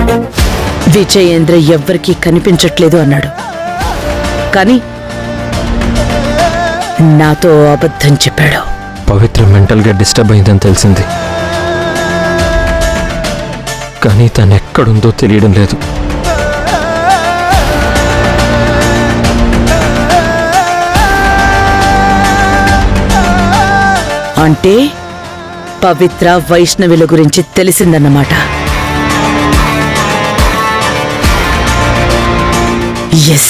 విజయేంద్ర ఎవ్వరికీ కనిపించట్లేదు అన్నాడు కానీ నాతో అబద్ధం చెప్పాడు పవిత్ర మెంటల్గా డిస్టర్బ్ అయిందని తెలిసింది కానీ తను ఎక్కడుందో తెలియడం లేదు అంటే పవిత్ర వైష్ణవిల గురించి తెలిసిందన్నమాట ఎస్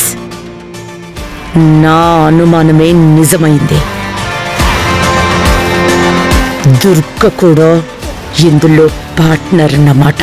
నా అనుమానమే నిజమైంది దుర్గ కూడా ఇందులో పార్ట్నర్ అన్నమాట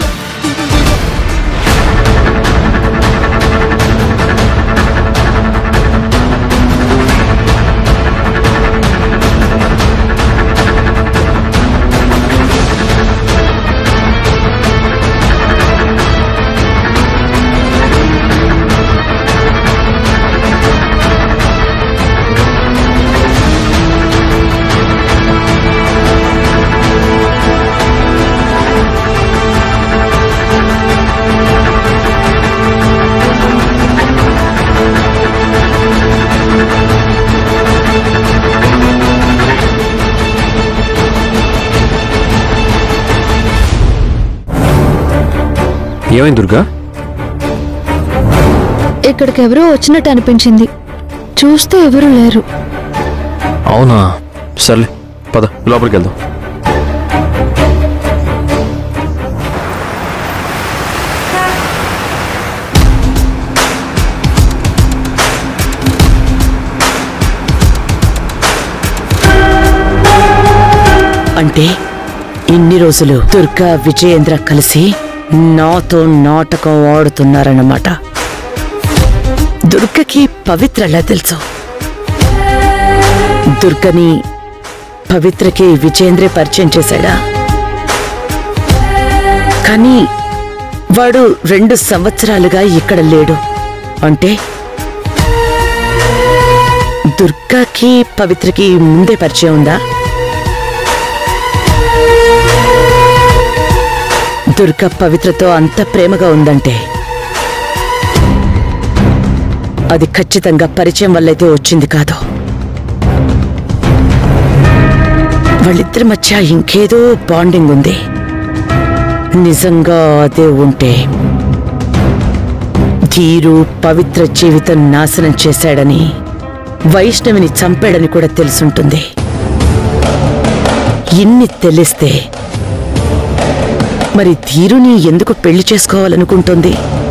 ఏమైంది దుర్గా ఇక్కడికి ఎవరో వచ్చినట్టు అనిపించింది చూస్తే ఎవరు లేరు అవునా సర్లే పద లోపలికి వెళ్దాం అంటే ఇన్ని రోజులు దుర్గా విజయేంద్ర కలిసి నాతో నాటకం ఆడుతున్నారన్నమాట దుర్గకి పవిత్ర ఎలా తెలుసు దుర్గని పవిత్రకి విజయేంద్రే పరిచయం చేశాడా కానీ వాడు రెండు సంవత్సరాలుగా ఇక్కడ లేడు అంటే దుర్గాకి పవిత్రకి ముందే పరిచయం ఉందా దుర్గ పవిత్రతో అంత ప్రేమగా ఉందంటే అది ఖచ్చితంగా పరిచయం వల్లైతే వచ్చింది కాదు వాళ్ళిద్దరి మధ్య ఇంకేదో బాండింగ్ ఉంది నిజంగా అదే ఉంటే ధీరు పవిత్ర జీవితం నాశనం చేశాడని వైష్ణవిని చంపాడని కూడా తెలుసుంటుంది ఇన్ని తెలిస్తే మరి ధీరుని ఎందుకు పెళ్లి చేసుకోవాలనుకుంటుంది